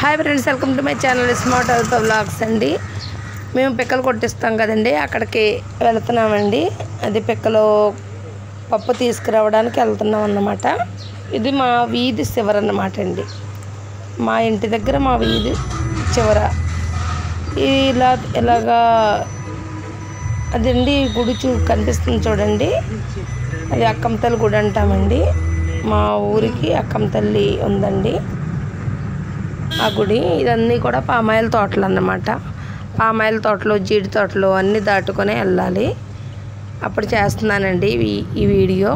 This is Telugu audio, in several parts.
hi friends welcome to my channel smart health vlogs అండి మేము పిక్కలు కొట్టిస్తాం కదండి అక్కడికి వెళ్తున్నామండి అది పిక్కలు పప్పు తీసుకురావడానికి వెళ్తున్నాం అన్నమాట ఇది మా వీధి చివర అన్నమాట అండి మా ఇంటి దగ్గర మా వీధి చివర ఇలా ఇలాగా అదండి గుడి చూ కనిపిస్తుంది చూడండి అది అక్కమ్మ గుడి అంటామండి మా ఊరికి అక్కమ్మ తల్లి ఉందండి ఆ గుడి ఇదన్నీ కూడా పామాయిల తోటలు అన్నమాట పామాయిల తోటలు జీడి తోటలు అన్నీ దాటుకొని వెళ్ళాలి అప్పుడు చేస్తున్నానండి ఈ- ఈ వీడియో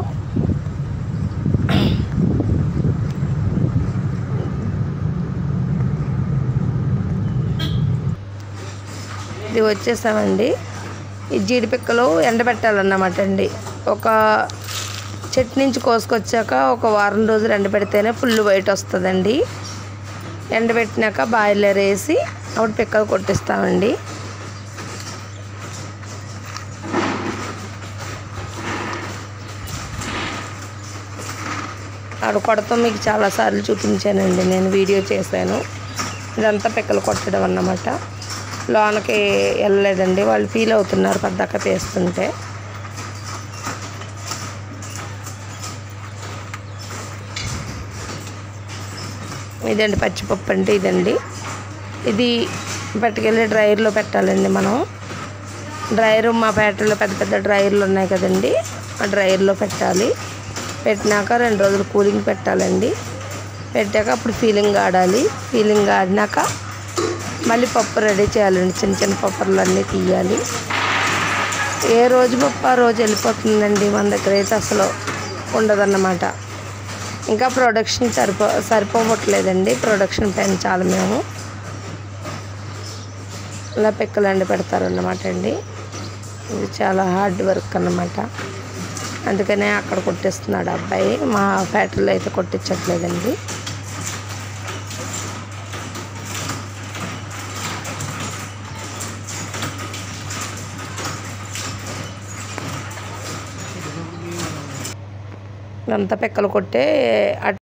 ఇది వచ్చేసామండి ఈ జీడి పిక్కలు ఎండబెట్టాలన్నమాట అండి ఒక చెట్టు నుంచి కోసుకొచ్చాక ఒక వారం రోజులు ఎండబెడితేనే ఫుల్ వైట్ వస్తుందండి ఎండబెట్టినాక బాయిలర్ వేసి అప్పుడు పిక్కలు కొట్టిస్తామండి ఆడ కొడతాం మీకు చాలాసార్లు చూపించానండి నేను వీడియో చేశాను ఇదంతా పిక్కలు కొట్టడం అన్నమాట లోనకి వెళ్ళలేదండి వాళ్ళు ఫీల్ అవుతున్నారు పెద్దక్క తీస్తుంటే ఇదండి పచ్చిపప్పు అంటే ఇదండి ఇది పట్టుకెళ్ళి డ్రైయర్లో పెట్టాలండి మనం డ్రైయర్ మా ఫ్యాక్టరీలో పెద్ద పెద్ద డ్రైయర్లు ఉన్నాయి కదండి ఆ డ్రైయర్లో పెట్టాలి పెట్టినాక రెండు రోజులు కూలింగ్ పెట్టాలండి పెట్టాక అప్పుడు ఫీలింగ్ ఆడాలి ఫీలింగ్ ఆడినాక మళ్ళీ పప్పు రెడీ చేయాలండి చిన్న చిన్న పప్పులు అన్నీ తీయాలి ఏ రోజు పప్పు ఆ రోజు వెళ్ళిపోతుందండి మన దగ్గర అయితే అసలు ఉండదన్నమాట ఇంకా ప్రొడక్షన్ సరిపో సరిపోవట్లేదండి ప్రొడక్షన్ పెంచాలి మేము ఇలా పిక్కలు ఎండ పెడతారన్నమాట అండి ఇది చాలా హార్డ్ వర్క్ అన్నమాట అందుకనే అక్కడ కొట్టిస్తున్నాడు అబ్బాయి మా ఫ్యాక్టరీలో అయితే కొట్టించట్లేదండి ఇదంతా పిక్కలు కొట్టే అట్